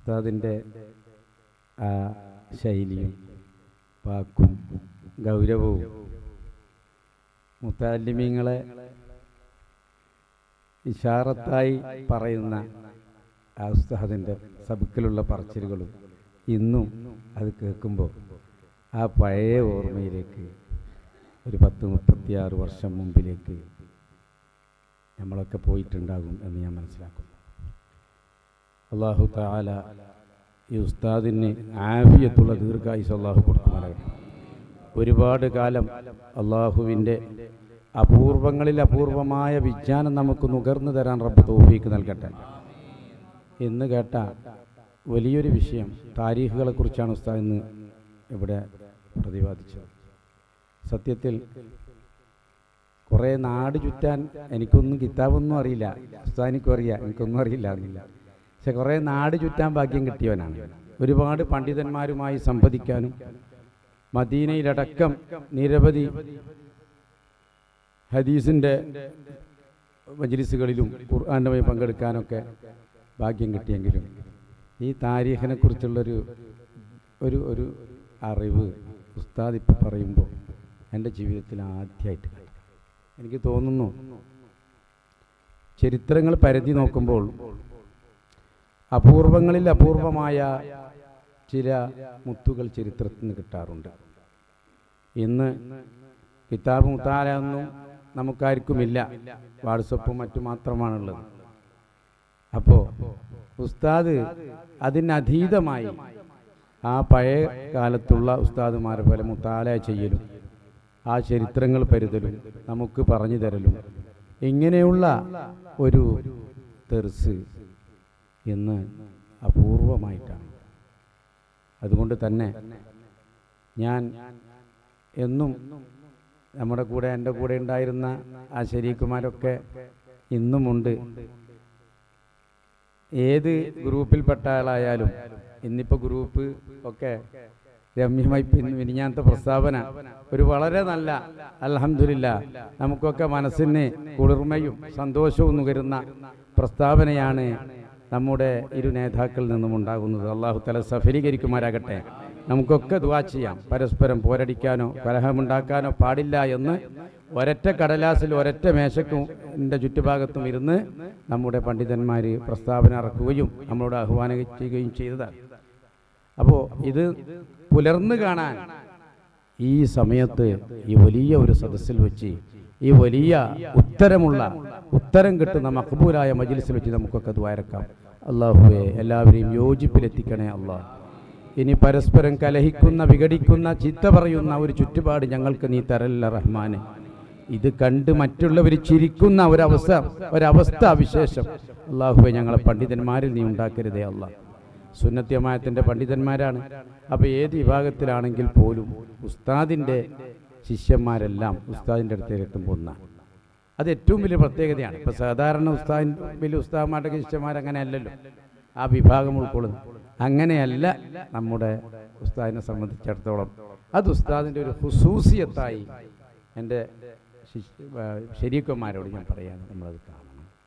ഉസ്താദിൻ്റെ ആ ശൈലിയും വാക്കും ഗൗരവവും മുത്താലിമീങ്ങളെ ഇഷാറത്തായി പറയുന്ന ആ ഉസ്താദിൻ്റെ സബുക്കിലുള്ള പറച്ചിലുകളും ഇന്നും അത് കേൾക്കുമ്പോൾ ആ പഴയ ഓർമ്മയിലേക്ക് ഒരു പത്ത് മുപ്പത്തിയാറ് വർഷം മുമ്പിലേക്ക് നമ്മളൊക്കെ പോയിട്ടുണ്ടാകും എന്ന് ഞാൻ മനസ്സിലാക്കുന്നു അള്ളാഹു താല ഈ ഉസ്താദിന് ആഫിയത്തുള്ള ദീർഘായുസ് അള്ളാഹു കൊടുക്കുമാറാകട്ടെ ഒരുപാട് കാലം അള്ളാഹുവിൻ്റെ അപൂർവങ്ങളിൽ അപൂർവമായ വിജ്ഞാനം നമുക്ക് നുകർന്നു തരാൻ റബ്ബ് തോഫീക്ക് നൽകട്ടെ എന്ന് കേട്ട വലിയൊരു വിഷയം താരീഖുകളെ കുറിച്ചാണ് ഉസ്താദ് ഇന്ന് ഇവിടെ പ്രതിപാദിച്ചത് സത്യത്തിൽ കുറേ നാട് ചുറ്റാൻ എനിക്കൊന്നും കിതാബൊന്നും അറിയില്ല ഉസ്താദിനിക്കും അറിയാം എനിക്കൊന്നും അറിയില്ല എന്നില്ല പക്ഷെ കുറേ നാട് ചുറ്റാൻ ഭാഗ്യം കിട്ടിയവനാണ് ഒരുപാട് പണ്ഡിതന്മാരുമായി സംവദിക്കാനും മദീനയിലടക്കം നിരവധി ഹദീസിൻ്റെ മജ്ലിസുകളിലും ഖുർആാനുമായി പങ്കെടുക്കാനൊക്കെ ഭാഗ്യം കിട്ടിയെങ്കിലും ഈ താരീഖിനെ കുറിച്ചുള്ളൊരു ഒരു ഒരു അറിവ് ഉസ്താദ് ഇപ്പം പറയുമ്പോൾ എൻ്റെ ജീവിതത്തിൽ ആദ്യമായിട്ട് കണ്ടു എനിക്ക് തോന്നുന്നു ചരിത്രങ്ങൾ പരതി നോക്കുമ്പോൾ അപൂർവങ്ങളിൽ അപൂർവമായ ചില മുത്തുകൾ ചരിത്രത്തിൽ നിന്ന് കിട്ടാറുണ്ട് ഇന്ന് കിതാബ് മുത്താലൊന്നും നമുക്കാർക്കുമില്ല വാട്സപ്പും മറ്റു മാത്രമാണുള്ളത് അപ്പോൾ ഉസ്താദ് അതിനധീതമായി ആ പഴയ കാലത്തുള്ള ഉസ്താദുമാരെ പോലെ മുത്താല ചെയ്യലും ആ ചരിത്രങ്ങൾ പരുതലും നമുക്ക് പറഞ്ഞു തരലും ഇങ്ങനെയുള്ള ഒരു തെർസ് ഇന്ന് അപൂർവമായിട്ടാണ് അതുകൊണ്ട് തന്നെ ഞാൻ എന്നും നമ്മുടെ കൂടെ എൻ്റെ കൂടെ ഉണ്ടായിരുന്ന ആ ശരീക്കുമാരൊക്കെ ഇന്നുമുണ്ട് ഏത് ഗ്രൂപ്പിൽപ്പെട്ട ആളായാലും ഇന്നിപ്പോൾ ഗ്രൂപ്പ് ഒക്കെ രമ്യമായി പിന്നെ മിനിഞ്ഞാത്ത പ്രസ്താവന ഒരു വളരെ നല്ല അൽഹംദുലില്ല നമുക്കൊക്കെ മനസ്സിന് കുളിർമയും സന്തോഷവും നുകരുന്ന പ്രസ്താവനയാണ് നമ്മുടെ ഇരു നേതാക്കളിൽ നിന്നും ഉണ്ടാകുന്നത് അള്ളാഹു തല സഫലീകരിക്കുമാരാകട്ടെ നമുക്കൊക്കെ ദുവാ ചെയ്യാം പരസ്പരം പോരടിക്കാനോ കലഹമുണ്ടാക്കാനോ പാടില്ല എന്ന് ഒരൊറ്റ കടലാസിൽ ഒരൊറ്റ മേശക്കും എൻ്റെ ചുറ്റുഭാഗത്തും ഇരുന്ന് നമ്മുടെ പണ്ഡിതന്മാർ പ്രസ്താവന ഇറക്കുകയും നമ്മളോട് ആഹ്വാനം ചെയ്യുകയും ചെയ്തതാണ് അപ്പോൾ ഇത് പുലർന്നു കാണാൻ ഈ സമയത്ത് ഈ വലിയ ഒരു സദസ്സിൽ വെച്ച് ഈ വലിയ ഉത്തരമുള്ള ഉത്തരം കിട്ടുന്ന മഖബൂലായ മജിലിസിൽ വെച്ച് നമുക്കൊക്കെ അത് വയറക്കാം അള്ളാഹുവെ എല്ലാവരെയും യോജിപ്പിലെത്തിക്കണേ അള്ളാഹ് ഇനി പരസ്പരം കലഹിക്കുന്ന വിഘടിക്കുന്ന ചിത്ത പറയുന്ന ഒരു ചുറ്റുപാട് ഞങ്ങൾക്ക് നീ തരല്ല റഹ്മാനെ ഇത് കണ്ട് മറ്റുള്ളവർ ചിരിക്കുന്ന ഒരവസ്ഥ ഒരവസ്ഥ വിശേഷം അള്ളാഹുവെ ഞങ്ങളെ പണ്ഡിതന്മാരിൽ നീ ഉണ്ടാക്കരുതേ അള്ളാഹ് സുന്നത്യമായത്തിൻ്റെ പണ്ഡിതന്മാരാണ് അപ്പോൾ ഏത് വിഭാഗത്തിലാണെങ്കിൽ പോലും ഉസ്താദിൻ്റെ ശിഷ്യന്മാരെല്ലാം ഉസ്താദിൻ്റെ അടുത്തേക്ക് എത്തുമ്പോൾ ഒന്നാണ് അത് ഏറ്റവും വലിയ പ്രത്യേകതയാണ് ഇപ്പോൾ സാധാരണ ഉസ്താദിൻ വലിയ ഉസ്താദന്മാരുടെ ശിഷ്യന്മാർ അങ്ങനെ അല്ലല്ലോ ആ വിഭാഗം ഉൾക്കൊള്ളുന്നു അങ്ങനെയല്ല നമ്മുടെ ഉസ്താദിനെ സംബന്ധിച്ചിടത്തോളം അത് ഉസ്താദിൻ്റെ ഒരു ഹുസൂസിയത്തായി എൻ്റെ ശരീക്കന്മാരോട് ഞാൻ പറയാണ് നമ്മളത് കാണണം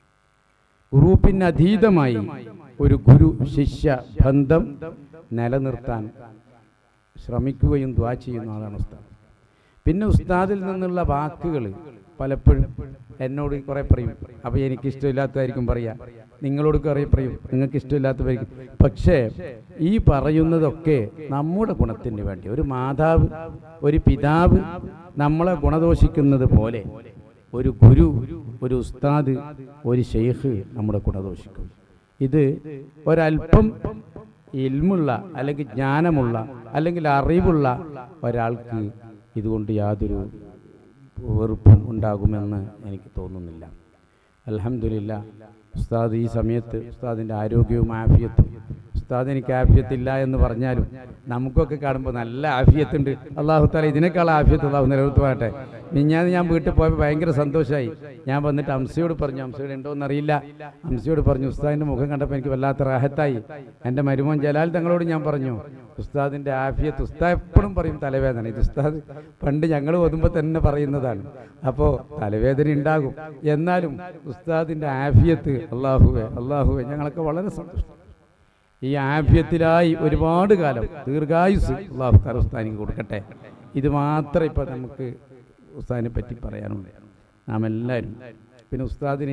ഗ്രൂപ്പിന് അതീതമായി ഒരു ഗുരു ശിഷ്യ ബന്ധം നിലനിർത്താൻ ശ്രമിക്കുകയും ദ്വാ ചെയ്യുന്ന ആളാണ് ഉസ്താദ് പിന്നെ ഉസ്താദിൽ നിന്നുള്ള വാക്കുകൾ പലപ്പോഴും എന്നോട് കുറേ പറയും അപ്പോൾ എനിക്ക് ഇഷ്ടമില്ലാത്തതായിരിക്കും പറയാ നിങ്ങളോട് കുറേ പറയും നിങ്ങൾക്ക് ഇഷ്ടമില്ലാത്തവരായിരിക്കും പക്ഷേ ഈ പറയുന്നതൊക്കെ നമ്മുടെ ഗുണത്തിന് വേണ്ടി ഒരു മാതാവ് ഒരു പിതാവ് നമ്മളെ ഗുണദോഷിക്കുന്നത് പോലെ ഒരു ഗുരു ഒരു ഉസ്താദ് ഒരു ഷെയ്ഖ് നമ്മുടെ ഗുണദോഷിക്കും ഇത് ഒരല്പം ഇൽമുള്ള അല്ലെങ്കിൽ ജ്ഞാനമുള്ള അല്ലെങ്കിൽ അറിവുള്ള ഒരാൾക്ക് ഇതുകൊണ്ട് യാതൊരു വെറുപ്പും ഉണ്ടാകുമെന്ന് എനിക്ക് തോന്നുന്നില്ല അലഹമില്ല ഉസ്താദ് ഈ സമയത്ത് ഉസ്താദിൻ്റെ ആരോഗ്യവും ആഫിയത്തും ഉസ്താദ് എനിക്ക് ആഫിയത്തില്ല എന്ന് പറഞ്ഞാലും നമുക്കൊക്കെ കാണുമ്പോൾ നല്ല ആഫിയത്തുണ്ട് അള്ളാഹു താല ഇതിനേക്കാൾ ആഫിയത്ത് അള്ളാഹു നിലനിർത്തി പറയട്ടെ മിഞ്ഞാന്ന് ഞാൻ വീട്ടിൽ പോയപ്പോൾ ഭയങ്കര സന്തോഷമായി ഞാൻ വന്നിട്ട് അംസയോട് പറഞ്ഞു അംസയോട് ഉണ്ടോന്ന് അറിയില്ല അംസയോട് പറഞ്ഞു ഉസ്താദിൻ്റെ മുഖം കണ്ടപ്പോൾ എനിക്ക് വല്ലാത്ത റാഹത്തായി എൻ്റെ മരുമോൻ ജലാൽ തങ്ങളോട് ഞാൻ പറഞ്ഞു ഉസ്താദിൻ്റെ ആഫിയത്ത് ഉസ്താദ് എപ്പോഴും പറയും തലവേദന ഇത് ഉസ്താദ് പണ്ട് ഞങ്ങൾ ഓതുമ്പോൾ തന്നെ പറയുന്നതാണ് അപ്പോൾ തലവേദന ഉണ്ടാകും എന്നാലും ഉസ്താദിൻ്റെ ആഫിയത്ത് അള്ളാഹുവെ അള്ളാഹുവെ ഞങ്ങളൊക്കെ വളരെ സന്തോഷം ഈ ആഭ്യത്തിലായി ഒരുപാട് കാലം ദീർഘായുസ് അള്ളാഹു താല ഉസ്താദിന് കൊടുക്കട്ടെ ഇത് മാത്രമേ ഇപ്പം നമുക്ക് ഉസ്താദിനെ പറ്റി പറയാനുള്ളൂ നാം എല്ലാവരും പിന്നെ ഉസ്താദിന്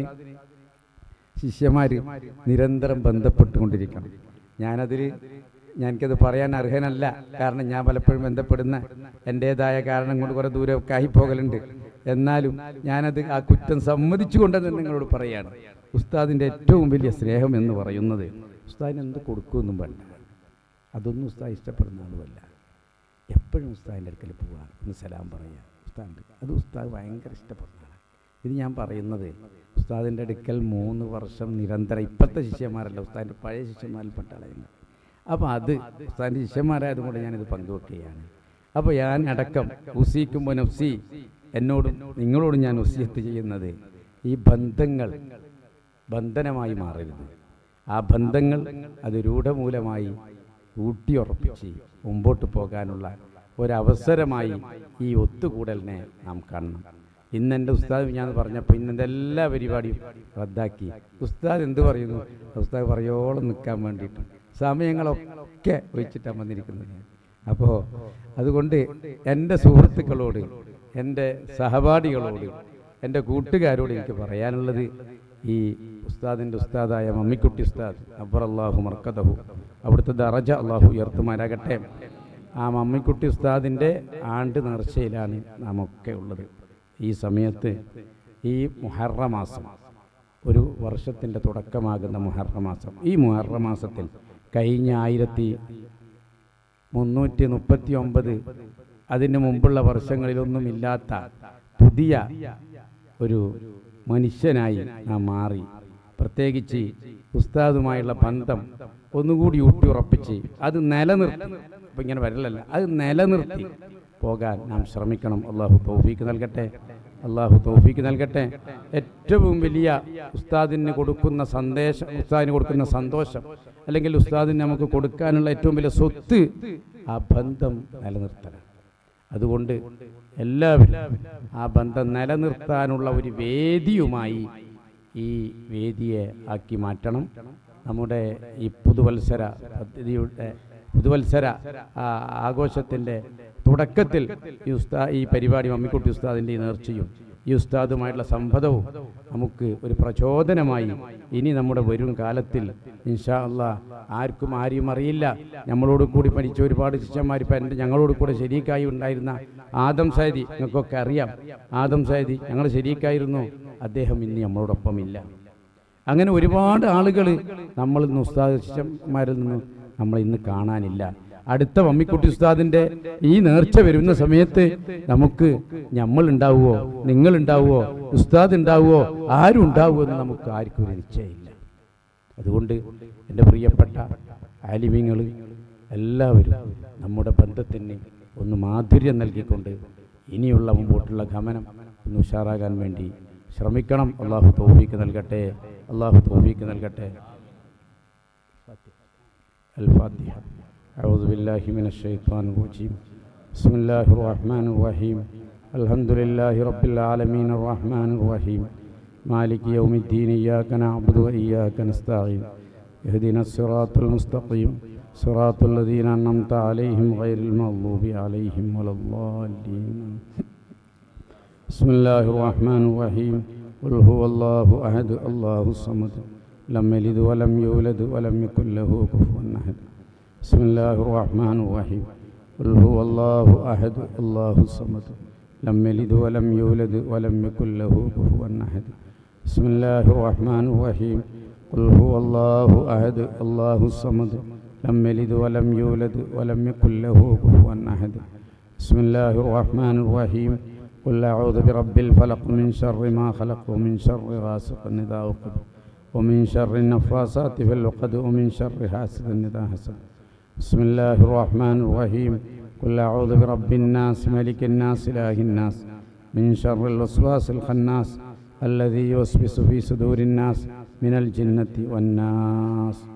ശിഷ്യന്മാർ നിരന്തരം ബന്ധപ്പെട്ടുകൊണ്ടിരിക്കണം ഞാനതിൽ ഞാനിക്കത് പറയാൻ അർഹനല്ല കാരണം ഞാൻ പലപ്പോഴും ബന്ധപ്പെടുന്ന എൻ്റേതായ കാരണം കൊണ്ട് കുറേ ദൂരമൊക്കെ ആയിപ്പോകലുണ്ട് എന്നാലും ഞാനത് ആ കുറ്റം സമ്മതിച്ചുകൊണ്ട് തന്നെ നിങ്ങളോട് പറയാണ് ഉസ്താദിൻ്റെ ഏറ്റവും വലിയ സ്നേഹം എന്ന് പറയുന്നത് ഉസ്താദിന് എന്ത് കൊടുക്കുമെന്നും വേണ്ട അതൊന്നും ഉസ്താദ് ഇഷ്ടപ്പെടുന്ന ആളുമല്ല എപ്പോഴും ഉസ്താദിൻ്റെ അടുക്കൽ പോവുക ഒന്ന് സലാം പറയുക ഉസ്താദ് അത് ഉസ്താദ് ഭയങ്കര ഇഷ്ടപ്പെടുന്നതാണ് ഇത് ഞാൻ പറയുന്നത് ഉസ്താദിൻ്റെ അടുക്കൽ മൂന്ന് വർഷം നിരന്തരം ഇപ്പോഴത്തെ ശിഷ്യന്മാരല്ല ഉസ്താദിൻ്റെ പഴയ ശിഷ്യന്മാരിൽപ്പെട്ട ആളായിരുന്നു അപ്പോൾ അത് ഉസ്താദിൻ്റെ ശിഷ്യന്മാരായതുകൊണ്ട് ഞാനിത് പങ്കുവെക്കുകയാണ് അപ്പോൾ ഞാൻ അടക്കം ഉസീക്കുമ്പോൾ നഫ്സി എന്നോടും നിങ്ങളോടും ഞാൻ ഉസിയത്ത് ചെയ്യുന്നത് ഈ ബന്ധങ്ങൾ ബന്ധനമായി മാറരുത് ആ ബന്ധങ്ങൾ അത് രൂഢമൂലമായി ഊട്ടിയുറപ്പിച്ച് മുമ്പോട്ട് പോകാനുള്ള ഒരവസരമായി ഈ ഒത്തുകൂടലിനെ നാം കാണണം ഇന്ന് എൻ്റെ ഉസ്താദ് ഞാൻ പറഞ്ഞപ്പോൾ ഇന്നെൻ്റെ എല്ലാ പരിപാടിയും റദ്ദാക്കി ഉസ്താദ് എന്ത് പറയുന്നു ഉസ്താദ് പറയോളം നിൽക്കാൻ വേണ്ടിയിട്ട് സമയങ്ങളൊക്കെ വെച്ചിട്ടാണ് വന്നിരിക്കുന്നത് ഞാൻ അപ്പോൾ അതുകൊണ്ട് എൻ്റെ സുഹൃത്തുക്കളോട് എൻ്റെ സഹപാഠികളോട് എൻ്റെ കൂട്ടുകാരോട് എനിക്ക് പറയാനുള്ളത് ഈ ഉസ്താദിൻ്റെ ഉസ്താദായ മമ്മിക്കുട്ടി ഉസ്താദ് അബ്ബർ അള്ളാഹു മർക്കതഹു അവിടുത്തെ ദറജ അള്ളാഹു ഉയർത്തുമാരാകട്ടെ ആ മമ്മിക്കുട്ടി ഉസ്താദിൻ്റെ ആണ്ട് നേർച്ചയിലാണ് നാം ഒക്കെ ഉള്ളത് ഈ സമയത്ത് ഈ മുഹറ മാസം ഒരു വർഷത്തിൻ്റെ തുടക്കമാകുന്ന മുഹറ മാസം ഈ മുഹറ മാസത്തിൽ കഴിഞ്ഞ ആയിരത്തി മുന്നൂറ്റി മുപ്പത്തി ഒമ്പത് അതിന് മുമ്പുള്ള വർഷങ്ങളിലൊന്നുമില്ലാത്ത പുതിയ ഒരു മനുഷ്യനായി നാം മാറി പ്രത്യേകിച്ച് ഉസ്താദുമായുള്ള ബന്ധം ഒന്നുകൂടി ഊട്ടിയുറപ്പിച്ച് അത് നിലനിർത്തി ഇപ്പം ഇങ്ങനെ വരലല്ല അത് നിലനിർത്തി പോകാൻ നാം ശ്രമിക്കണം അള്ളാഹു തൗഫീക്ക് നൽകട്ടെ അള്ളാഹു തൗഫീക്ക് നൽകട്ടെ ഏറ്റവും വലിയ ഉസ്താദിന് കൊടുക്കുന്ന സന്ദേശം ഉസ്താദിന് കൊടുക്കുന്ന സന്തോഷം അല്ലെങ്കിൽ ഉസ്താദിന് നമുക്ക് കൊടുക്കാനുള്ള ഏറ്റവും വലിയ സ്വത്ത് ആ ബന്ധം നിലനിർത്തണം അതുകൊണ്ട് എല്ലാവരും ആ ബന്ധം നിലനിർത്താനുള്ള ഒരു വേദിയുമായി ഈ വേദിയെ ആക്കി മാറ്റണം നമ്മുടെ ഈ പുതുവത്സര പദ്ധതിയുടെ പുതുവത്സര ആ ആഘോഷത്തിൻ്റെ തുടക്കത്തിൽ ഈ ഉസ്താ ഈ പരിപാടി മമ്മിക്കുട്ടി ഉസ്താദിൻ്റെ ഈ നേർച്ചയും ഈ ഉസ്താദുമായിട്ടുള്ള സംബന്ധവും നമുക്ക് ഒരു പ്രചോദനമായി ഇനി നമ്മുടെ വരും കാലത്തിൽ ഇൻഷാ അള്ളാ ആർക്കും ആരെയും അറിയില്ല നമ്മളോട് കൂടി പഠിച്ച ഒരുപാട് ശിഷ്യന്മാർ ഇപ്പം എൻ്റെ ഞങ്ങളോട് കൂടെ ശരീക്കായി ഉണ്ടായിരുന്ന ആദം സൈദി നിങ്ങൾക്കൊക്കെ അറിയാം ആദം സൈദി ഞങ്ങൾ ശരീക്കായിരുന്നു അദ്ദേഹം ഇനി നമ്മളോടൊപ്പം ഇല്ല അങ്ങനെ ഒരുപാട് ആളുകൾ നമ്മൾ ഇന്ന് ഉസ്താദ് ശിഷ്യന്മാരിൽ നിന്ന് നമ്മൾ ഇന്ന് കാണാനില്ല അടുത്ത മമ്മിക്കുട്ടി ഉസ്താദിന്റെ ഈ നേർച്ച വരുന്ന സമയത്ത് നമുക്ക് നമ്മൾ ഉണ്ടാവുമോ നിങ്ങൾ ഉണ്ടാവുമോ ഉസ്താദ് ഉണ്ടാവുമോ ആരും ഉണ്ടാവുമോ എന്ന് നമുക്ക് ആർക്കും ഒരു നിശ്ചയമില്ല അതുകൊണ്ട് എൻ്റെ പ്രിയപ്പെട്ട ആലിമ്യങ്ങൾ എല്ലാവരും നമ്മുടെ ബന്ധത്തിന് ഒന്ന് മാധുര്യം നൽകിക്കൊണ്ട് ഇനിയുള്ള മുമ്പോട്ടുള്ള ഗമനം ഒന്ന് ഉഷാറാകാൻ വേണ്ടി ശ്രമിക്കണം അള്ളാഹു തൗഫീക്ക് നൽകട്ടെ അള്ളാഹു തൗഫീക്ക് നൽകട്ടെ الفاتحة أعوذ بالله من الشيطان الرجيم بسم الله الرحمن الرحيم الحمد لله رب العالمين الرحمن الرحيم مالك يوم الدين إياك نعبد وإياك نستعين اهدنا الصراط المستقيم صراط الذين أنعمت عليهم غير المغضوب عليهم ولا الضالين بسم الله الرحمن الرحيم قل هو الله أحد الله الصمد لم يلد ولم يولد ولم يكن له كفوا أحد بسم الله الرحمن الرحيم قل هو الله أحد الله الصمد لم يلد ولم يولد ولم يكن له كفوا أحد بسم الله الرحمن الرحيم قل هو الله أحد الله الصمد لم يلد ولم يولد ولم يكن له كفوا أحد بسم الله الرحمن الرحيم قل أعوذ برب الفلق من شر ما خلق ومن شر غاسق إذا وقب ومن شر النفاثات في العقد ومن شر حاسد إذا حسد بسم الله الرحمن الرحيم قل أعوذ برب الناس ملك الناس إله الناس من شر الوسواس الخناس الذي يوسوس في صدور الناس من الجنة والناس